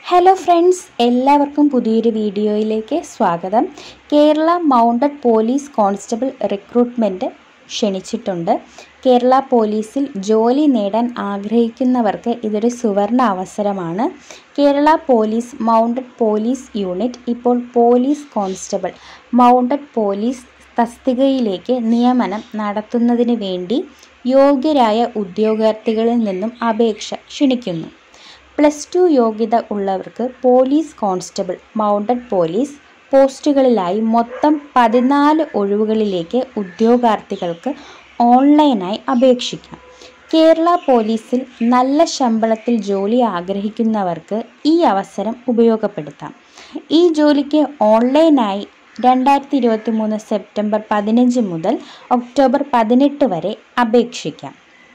hello friends എല്ലാവർക്കും പുതിയൊരു വീഡിയോയിലേക്ക് സ്വാഗതം Kerala mounted police constable recruitment ക്ഷണിച്ചിട്ടുണ്ട് കേരള പോലീസിൽ ജോലി നേടാൻ ആഗ്രഹിക്കുന്നവർക്ക് ഇതൊരു സുവർണ അവസരമാണ് Kerala police mounted police unit ഇപ്പോൾ പോലീസ് കോൺസ്റ്റബിൾ മൗണ്ടഡ് പോലീസ് തസ്തികയിലേക്ക് നിയമനം നടത്തുന്നതിന് വേണ്ടി യോഗ്യരായ ഉദ്യോഗാർത്ഥികളിൽ നിന്നും അപേക്ഷ ക്ഷണിക്കുന്നു പ്ലസ് ടു യോഗ്യത ഉള്ളവർക്ക് പോലീസ് കോൺസ്റ്റബിൾ മൗണ്ടഡ് പോലീസ് പോസ്റ്റുകളിലായി മൊത്തം പതിനാല് ഒഴിവുകളിലേക്ക് ഉദ്യോഗാർത്ഥികൾക്ക് ഓൺലൈനായി അപേക്ഷിക്കാം കേരള പോലീസിൽ നല്ല ശമ്പളത്തിൽ ജോലി ആഗ്രഹിക്കുന്നവർക്ക് ഈ അവസരം ഉപയോഗപ്പെടുത്താം ഈ ജോലിക്ക് ഓൺലൈനായി രണ്ടായിരത്തി ഇരുപത്തി മൂന്ന് സെപ്റ്റംബർ പതിനഞ്ച് മുതൽ ഒക്ടോബർ പതിനെട്ട് വരെ അപേക്ഷിക്കാം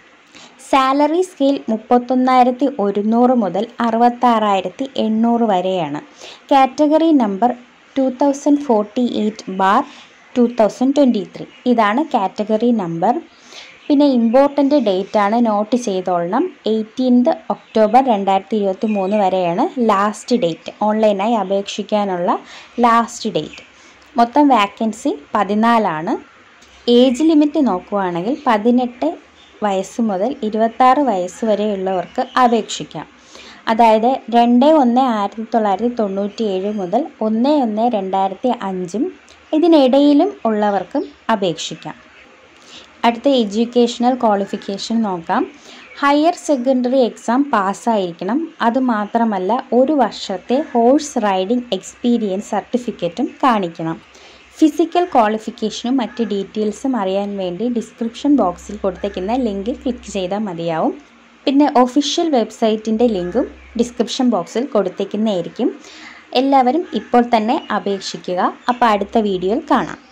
സാലറി സ്കെയിൽ മുപ്പത്തൊന്നായിരത്തി ഒരുന്നൂറ് മുതൽ അറുപത്താറായിരത്തി എണ്ണൂറ് വരെയാണ് category number two thousand forty eight bar two thousand twenty three ഇതാണ് കാറ്റഗറി നമ്പർ പിന്നെ ഇമ്പോർട്ടൻ്റ് ഡേറ്റ് ആണ് നോട്ട് ചെയ്തോളണം എയ്റ്റീൻത് ഒക്ടോബർ രണ്ടായിരത്തി ഇരുപത്തി മൂന്ന് വരെയാണ് ലാസ്റ്റ് ഡേറ്റ് ഓൺലൈനായി അപേക്ഷിക്കാനുള്ള ലാസ്റ്റ് ഡേറ്റ് മൊത്തം വാക്കൻസി പതിനാലാണ് ഏജ് ലിമിറ്റ് നോക്കുകയാണെങ്കിൽ പതിനെട്ട് വയസ്സ് മുതൽ ഇരുപത്താറ് വയസ്സ് വരെയുള്ളവർക്ക് അപേക്ഷിക്കാം അതായത് രണ്ട് ഒന്ന് ആയിരത്തി തൊള്ളായിരത്തി തൊണ്ണൂറ്റി ഏഴ് മുതൽ ഒന്ന് ഒന്ന് രണ്ടായിരത്തി അഞ്ചും ഇതിനിടയിലും ഉള്ളവർക്കും അപേക്ഷിക്കാം അടുത്ത എഡ്യൂക്കേഷണൽ ക്വാളിഫിക്കേഷൻ നോക്കാം ഹയർ സെക്കൻഡറി എക്സാം പാസ്സായിരിക്കണം അതുമാത്രമല്ല ഒരു വർഷത്തെ ഹോഴ്സ് റൈഡിംഗ് എക്സ്പീരിയൻസ് സർട്ടിഫിക്കറ്റും കാണിക്കണം ഫിസിക്കൽ ക്വാളിഫിക്കേഷനും മറ്റ് ഡീറ്റെയിൽസും അറിയാൻ വേണ്ടി ഡിസ്ക്രിപ്ഷൻ ബോക്സിൽ കൊടുത്തേക്കുന്ന ലിങ്കിൽ ക്ലിക്ക് ചെയ്താൽ മതിയാവും പിന്നെ ഒഫീഷ്യൽ വെബ്സൈറ്റിൻ്റെ ലിങ്കും ഡിസ്ക്രിപ്ഷൻ ബോക്സിൽ കൊടുത്തേക്കുന്നതായിരിക്കും എല്ലാവരും ഇപ്പോൾ തന്നെ അപേക്ഷിക്കുക അപ്പോൾ അടുത്ത വീഡിയോയിൽ കാണാം